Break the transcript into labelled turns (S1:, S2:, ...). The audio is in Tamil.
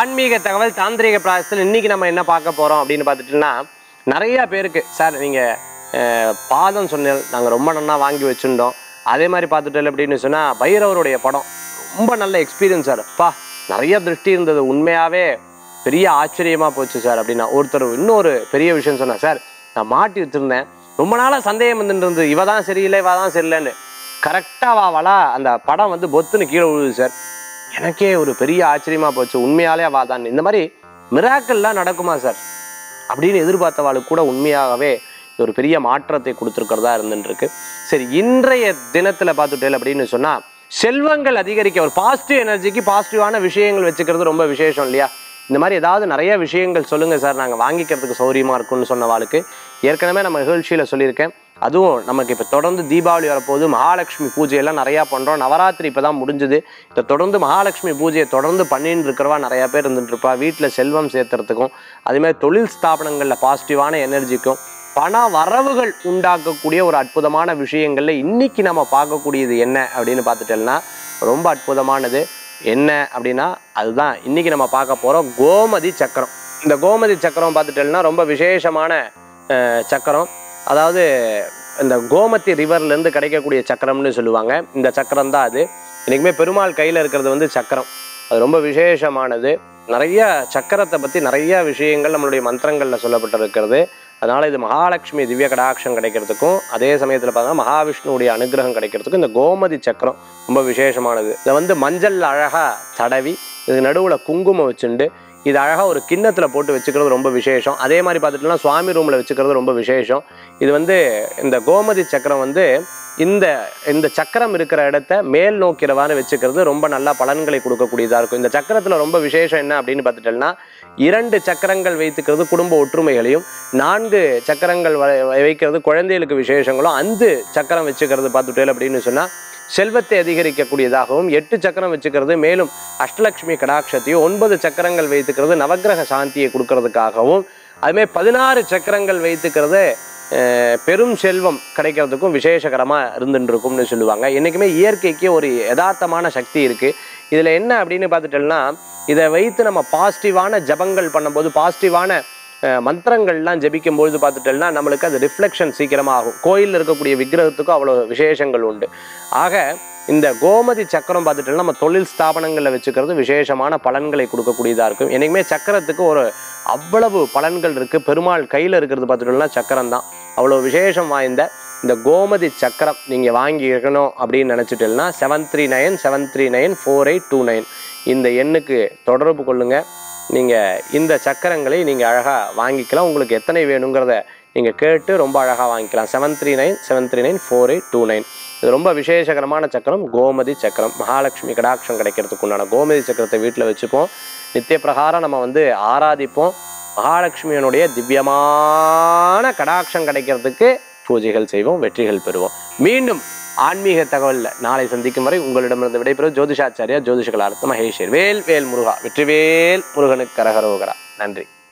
S1: ஆன்மீக தகவல் தாந்திரிக பிராயசத்தில் இன்னைக்கு நம்ம என்ன பார்க்க போறோம் அப்படின்னு பார்த்துட்டோம்னா நிறைய பேருக்கு சார் நீங்க அஹ், பாதம் சொன்னேன் நாங்கள் ரொம்ப நன்னா வாங்கி வச்சுருந்தோம் அதே மாதிரி பார்த்துட்டோம் அப்படின்னு சொன்னா பைரவருடைய படம் ரொம்ப நல்ல எக்ஸ்பீரியன்ஸ் சார் அப்பா நிறைய திருஷ்டி இருந்தது உண்மையாவே பெரிய ஆச்சரியமா போச்சு சார் அப்படின்னா ஒருத்தர் இன்னொரு பெரிய விஷயம் சொன்னா சார் நான் மாட்டி வச்சிருந்தேன் ரொம்ப நாளா சந்தேகம் வந்துட்டு இருந்தது இவ தான் சரியில்லை இவ தான் சரியில்லைன்னு கரெக்டாக வா வளா அந்த படம் வந்து பொத்துன்னு கீழே விழுது சார் எனக்கே ஒரு பெரிய ஆச்சரியமா போச்சு உண்மையாலே வாதான் இந்த மாதிரி மிராக்கள்லாம் நடக்குமா சார் அப்படின்னு எதிர்பார்த்தவாளுக்கு கூட உண்மையாகவே இது ஒரு பெரிய மாற்றத்தை கொடுத்துருக்கிறதா இருந்துருக்கு சரி இன்றைய தினத்துல பார்த்துட்டேன் அப்படின்னு சொன்னா செல்வங்கள் அதிகரிக்க ஒரு பாசிட்டிவ் எனர்ஜிக்கு பாசிட்டிவான விஷயங்கள் வச்சுக்கிறது ரொம்ப விசேஷம் இல்லையா இந்த மாதிரி ஏதாவது நிறைய விஷயங்கள் சொல்லுங்க சார் நாங்கள் வாங்கிக்கிறதுக்கு சௌரியமா இருக்கும்னு சொன்ன வாளுக்கு ஏற்கனவே நம்ம நிகழ்ச்சியில சொல்லியிருக்கேன் அதுவும் நமக்கு இப்போ தொடர்ந்து தீபாவளி வரப்போகுது மகாலட்சுமி பூஜையெல்லாம் நிறையா பண்ணுறோம் நவராத்திரி இப்போ தான் முடிஞ்சுது இதை தொடர்ந்து மகாலட்சுமி பூஜையை தொடர்ந்து பண்ணின்னு இருக்கிறவா நிறையா பேர் இருந்துட்டு இருப்பா வீட்டில் செல்வம் சேர்த்துறதுக்கும் அதேமாதிரி தொழில் ஸ்தாபனங்களில் பாசிட்டிவான எனர்ஜிக்கும் பண வரவுகள் உண்டாக்கக்கூடிய ஒரு அற்புதமான விஷயங்கள்ல இன்னைக்கு நம்ம பார்க்கக்கூடியது என்ன அப்படின்னு பார்த்துட்டோம்னா ரொம்ப அற்புதமானது என்ன அப்படின்னா அதுதான் இன்னைக்கு நம்ம பார்க்க போகிறோம் கோமதி சக்கரம் இந்த கோமதி சக்கரம் பார்த்துட்டோம்னா ரொம்ப விசேஷமான அஹ், சக்கரம் அதாவது இந்த கோமதி ரிவர்லேருந்து கிடைக்கக்கூடிய சக்கரம்னு சொல்லுவாங்க இந்த சக்கரம் தான் அது இன்றைக்குமே பெருமாள் கையில் இருக்கிறது வந்து சக்கரம் அது ரொம்ப விசேஷமானது நிறைய சக்கரத்தை பற்றி நிறைய விஷயங்கள் நம்மளுடைய மந்திரங்களில் சொல்லப்பட்டிருக்கிறது அதனால் இது மகாலட்சுமி திவ்ய கடாட்சம் கிடைக்கிறதுக்கும் அதே சமயத்தில் பார்த்தா மகாவிஷ்ணுவுடைய அனுகிரகம் கிடைக்கிறதுக்கும் இந்த கோமதி சக்கரம் ரொம்ப விசேஷமானது இதை வந்து மஞ்சள் அழகாக தடவி இது நடுவில் குங்குமம் வச்சுண்டு இது அழகாக ஒரு கிண்ணத்தில் போட்டு வச்சுக்கிறது ரொம்ப விசேஷம் அதே மாதிரி பார்த்துட்டோம்னா சுவாமி ரூமில் வச்சுக்கிறது ரொம்ப விசேஷம் இது வந்து இந்த கோமதி சக்கரம் வந்து இந்த இந்த சக்கரம் இருக்கிற இடத்த மேல் நோக்கிறவாறு வச்சுக்கிறது ரொம்ப நல்ல பலன்களை கொடுக்கக்கூடியதாக இருக்கும் இந்த சக்கரத்தில் ரொம்ப விசேஷம் என்ன அப்படின்னு பார்த்துட்டோம்னா இரண்டு சக்கரங்கள் வைத்துக்கிறது குடும்ப ஒற்றுமைகளையும் நான்கு சக்கரங்கள் வ- வைக்கிறது குழந்தைகளுக்கு விசேஷங்களும் அஞ்சு சக்கரம் வச்சுக்கிறது பார்த்துட்டேன் அப்படின்னு சொன்னால் செல்வத்தை அதிகரிக்கக்கூடியதாகவும் எட்டு சக்கரம் வச்சுக்கிறது மேலும் அஷ்டலட்சுமி கடாட்சத்தையும் ஒன்பது சக்கரங்கள் வைத்துக்கிறது நவக்கிரக சாந்தியை கொடுக்கறதுக்காகவும் அதுமாதிரி பதினாறு சக்கரங்கள் வைத்துக்கிறது அஹ், பெரும் செல்வம் கிடைக்கிறதுக்கும் விசேஷகரமாக இருந்துட்டு இருக்கும்னு சொல்லுவாங்க என்றைக்குமே இயற்கைக்கு ஒரு யதார்த்தமான சக்தி இருக்குது இதில் என்ன அப்படின்னு பார்த்துட்டோம்னா இதை வைத்து நம்ம பாசிட்டிவான ஜபங்கள் பண்ணும்போது பாசிட்டிவான அஹ், மந்திரங்கள்லாம் ஜபிக்கும் பொழுது பார்த்துட்டோம்னா நம்மளுக்கு அது ரிஃப்ளெக்ஷன் சீக்கிரமாக ஆகும் கோயிலில் இருக்கக்கூடிய விக்கிரகத்துக்கும் அவ்வளோ விசேஷங்கள் உண்டு ஆக இந்த கோமதி சக்கரம் பார்த்துட்டோம்னா நம்ம தொழில் ஸ்தாபனங்களில் வச்சுக்கிறது விசேஷமான பலன்களை கொடுக்கக்கூடியதாக இருக்கும் என்றைக்குமே சக்கரத்துக்கு ஒரு அவ்வளவு பலன்கள் இருக்குது பெருமாள் கையில் இருக்கிறது பார்த்துட்டோம்னா சக்கரம் தான் அவ்வளோ விசேஷம் வாய்ந்த இந்த கோமதி சக்கரம் நீங்கள் வாங்கி இருக்கணும் அப்படின்னு நினச்சிட்டேன்னா seven three nine seven three nine four eight two nine இந்த எண்ணுக்கு தொடர்பு கொள்ளுங்கள் நீங்கள் இந்த சக்கரங்களை நீங்கள் அழகாக வாங்கிக்கலாம் உங்களுக்கு எத்தனை வேணுங்கிறத நீங்கள் கேட்டு ரொம்ப அழகாக வாங்கிக்கலாம் seven three nine seven three nine four eight two nine இது ரொம்ப விசேஷகரமான சக்கரம் கோமதி சக்கரம் மகாலட்சுமி கடாட்சம் கிடைக்கிறதுக்கு உண்டான கோமதி சக்கரத்தை வீட்டில் வச்சுப்போம் நித்திய பிரகாரம் நம்ம வந்து ஆராதிப்போம் மகாலட்சுமியனுடைய திவ்யமான கடாட்சம் கிடைக்கிறதுக்கு பூஜைகள் செய்வோம் வெற்றிகள் பெறுவோம் மீண்டும் ஆன்மீக தகவல்ல நாளை சந்திக்கும் வரை உங்களிடமிருந்து விடைபெறும் ஜோதிஷாச்சாரியா ஜோதிஷ கலார்த்த மகேஷர் வேல் வேல் முருகா வெற்றிவேல் முருகனுக்கு கரகரோகரா நன்றி